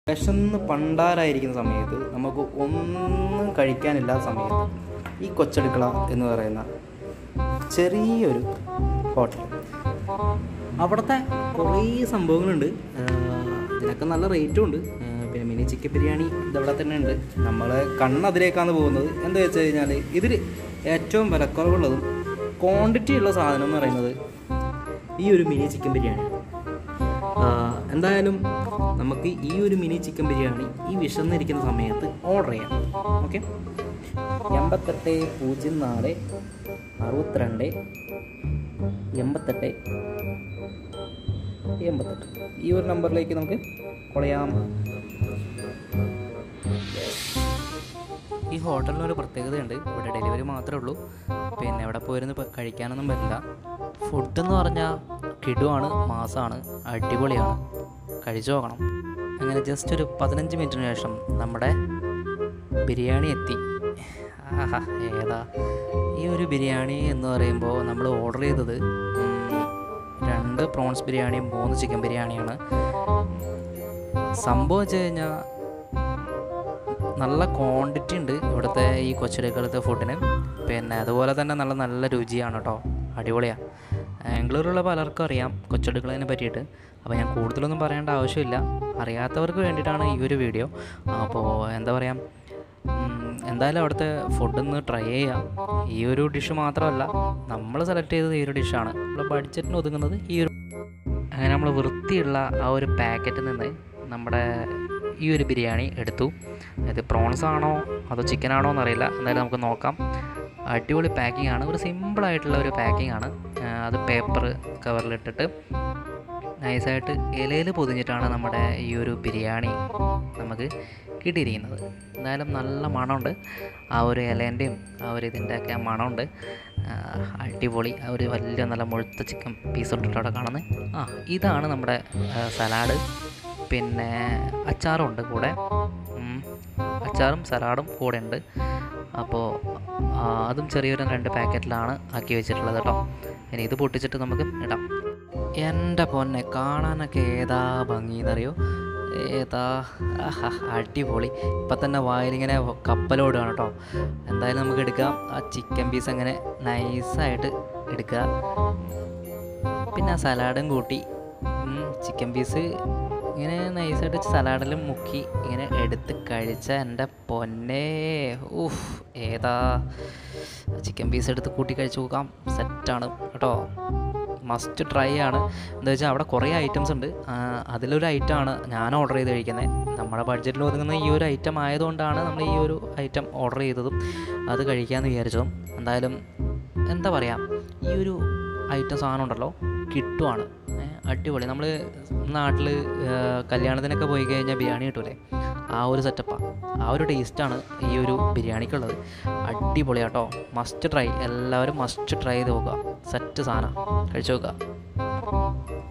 വിശന്ന് പണ്ടാരായിരിക്കുന്ന സമയത്ത് നമുക്ക് ഒന്നും കഴിക്കാനില്ലാത്ത സമയത്ത് ഈ കൊച്ചടുക്കള എന്ന് പറയുന്ന ചെറിയൊരു ഹോട്ടൽ അവിടുത്തെ കുറേ സംഭവങ്ങളുണ്ട് ആഹ് ഇതിനൊക്കെ നല്ല റേറ്റും ഉണ്ട് ആഹ് പിന്നെ മിനി ചിക്കൻ ബിരിയാണി ഇതവിടെ തന്നെ ഉണ്ട് നമ്മൾ കണ്ണതിലേക്കാണ് പോകുന്നത് എന്താ വെച്ച് കഴിഞ്ഞാൽ ഇതിൽ ഏറ്റവും വിലക്കുറവുള്ളതും ക്വാണ്ടിറ്റി ഉള്ള സാധനം എന്ന് പറയുന്നത് ഈ ഒരു മിനി ചിക്കൻ ബിരിയാണി ആഹ് എന്തായാലും നമുക്ക് ഈ ഒരു മിനി ചിക്കൻ ബിരിയാണി ഈ വിശന്നിരിക്കുന്ന സമയത്ത് ഓർഡർ ചെയ്യാം ഓക്കെ എൺപത്തെട്ട് പൂജ്യം നാല് അറുപത്തിരണ്ട് എൺപത്തെട്ട് എൺപത്തെട്ട് ഈ ഒരു നമ്പറിലേക്ക് നമുക്ക് കൊളയാം ഈ ഹോട്ടലിന് ഒരു പ്രത്യേകതയുണ്ട് ഇവിടെ ഡെലിവറി മാത്രമേ ഉള്ളൂ പിന്നെ ഇവിടെ പോയിരുന്ന് ഇപ്പം കഴിക്കാനൊന്നും പറ്റില്ല ഫുഡ് എന്ന് പറഞ്ഞാൽ കിടുവാണ് മാസമാണ് അടിപൊളിയാണ് കഴിച്ചു നോക്കണം അങ്ങനെ ജസ്റ്റ് ഒരു പതിനഞ്ച് മിനിറ്റിന് ശേഷം നമ്മുടെ ബിരിയാണി എത്തി ആഹാ ഏതാ ഈ ഒരു ബിരിയാണി എന്ന് പറയുമ്പോൾ നമ്മൾ ഓർഡർ ചെയ്തത് ഉം, രണ്ട് പ്രോൺസ് ബിരിയാണിയും മൂന്ന് ചിക്കൻ ബിരിയാണിയാണ് സംഭവം വെച്ച് കഴിഞ്ഞാൽ നല്ല ക്വാണ്ടിറ്റി ഉണ്ട് ഇവിടുത്തെ ഈ കൊച്ചടിക്കളത്തെ ഫുഡിന് പിന്നെ അതുപോലെ തന്നെ നല്ല നല്ല രുചിയാണ് കേട്ടോ അടിപൊളിയാണ് ബാംഗ്ലൂരിലുള്ള പലർക്കും അറിയാം കൊച്ചടുക്കളതിനെ പറ്റിയിട്ട് അപ്പോൾ ഞാൻ കൂടുതലൊന്നും പറയേണ്ട ആവശ്യമില്ല അറിയാത്തവർക്ക് വേണ്ടിയിട്ടാണ് ഈ ഒരു വീഡിയോ അപ്പോൾ എന്താ പറയുക ഉം, എന്തായാലും അവിടുത്തെ ഫുഡ് ഒന്ന് ട്രൈ ചെയ്യാം ഈ ഒരു ഡിഷ് മാത്രമല്ല നമ്മൾ സെലക്ട് ചെയ്തത് ഈ ഒരു ഡിഷാണ് നമ്മുടെ ബഡ്ജറ്റിന് ഒതുങ്ങുന്നത് ഈ ഒരു അങ്ങനെ നമ്മൾ വൃത്തിയുള്ള ആ ഒരു പാക്കറ്റിൽ നിന്ന് നമ്മുടെ ഈ ഒരു ബിരിയാണി എടുത്തു ഇത് പ്രോൺസ് ആണോ അതോ ചിക്കൻ ആണോ എന്നറിയില്ല എന്തായാലും നമുക്ക് നോക്കാം അടിപൊളി പാക്കിംഗ് ആണ് ഒരു സിമ്പിളായിട്ടുള്ള ഒരു പാക്കിംഗ് ആണ് ആ, അത് പേപ്പർ കവറിലിട്ടിട്ട് നൈസായിട്ട് ഇലയിൽ പൊതിഞ്ഞിട്ടാണ് നമ്മുടെ ഈ ഒരു ബിരിയാണി നമുക്ക് കിട്ടിയിരിക്കുന്നത് എന്തായാലും നല്ല മണമുണ്ട് ആ ഒരു ഇലേൻ്റെയും ആ ഒരു ഇതിൻ്റെ ഒക്കെ മണമുണ്ട് ആ, അടിപൊളി ആ ഒരു വലിയ നല്ല മുഴുത്ത ചിക്കൻ പീസ് ഇട്ടിട്ട് അവിടെ കാണുന്നത് ആ ഇതാണ് നമ്മുടെ ആ, സലാഡ് പിന്നെ അച്ചാറും ഉണ്ട് കൂടെ ഉം, അച്ചാറും സലാഡും കൂടെ ഉണ്ട് അപ്പോൾ ആ, അതും ചെറിയൊരു രണ്ട് പാക്കറ്റിലാണ് ആക്കി വെച്ചിട്ടുള്ളത് കേട്ടോ ഇനി ഇത് പൊട്ടിച്ചിട്ട് നമുക്ക് ഇടാം എൻ്റെ പൊന്നെ കാണാനൊക്കെ ഏതാ ഭംഗി എന്നറിയോ ഏതാ ആഹാ, അടിപൊളി ഇപ്പം തന്നെ വായിലിങ്ങനെ കപ്പലോടുകയാണ് കേട്ടോ എന്തായാലും നമുക്ക് എടുക്കാം ആ ചിക്കൻ പീസ് അങ്ങനെ നൈസായിട്ട് എടുക്കുക പിന്നെ ആ സലാഡും കൂട്ടി ചിക്കൻ പീസ് ഇങ്ങനെ നൈസായിട്ട് സലാഡിലും മുക്കി ഇങ്ങനെ എടുത്ത് കഴിച്ച എൻ്റെ പൊന്നേ ഊഫ് ഏതാ ചിക്കൻ പീസ് എടുത്ത് കൂട്ടി കഴിച്ച് നോക്കാം സെറ്റാണ് കേട്ടോ മസ്റ്റ് ട്രൈ ആണ് എന്താ വെച്ചാൽ അവിടെ കുറേ ഐറ്റംസ് ഉണ്ട് ആ, അതിലൊരു ഐറ്റമാണ് ഞാൻ ഓർഡർ ചെയ്ത് കഴിക്കുന്നത് നമ്മുടെ ബഡ്ജറ്റിൽ ഒതുങ്ങുന്ന ഈ ഒരു ഐറ്റം ആയതുകൊണ്ടാണ് നമ്മൾ ഈ ഒരു ഐറ്റം ഓർഡർ ചെയ്തതും അത് കഴിക്കാമെന്ന് വിചാരിച്ചതും എന്തായാലും എന്താ പറയുക ഈ ഒരു ഐറ്റം സാധനം ഉണ്ടല്ലോ കിട്ടുവാണ് ഏ, അടിപൊളി നമ്മൾ നാട്ടിൽ കല്യാണത്തിനൊക്കെ പോയി കഴിഞ്ഞാൽ ബിരിയാണി കിട്ടൂലേ ആ ഒരു സെറ്റപ്പാണ് ആ ഒരു ടേസ്റ്റാണ് ഈ ഒരു ബിരിയാണിക്കുള്ളത് അടിപൊളിയാട്ടോ മസ്റ്റ് ട്രൈ എല്ലാവരും മസ്റ്റ് ട്രൈ ചെയ്ത് നോക്കുക സെറ്റ് സാധനം കഴിച്ചു നോക്കുക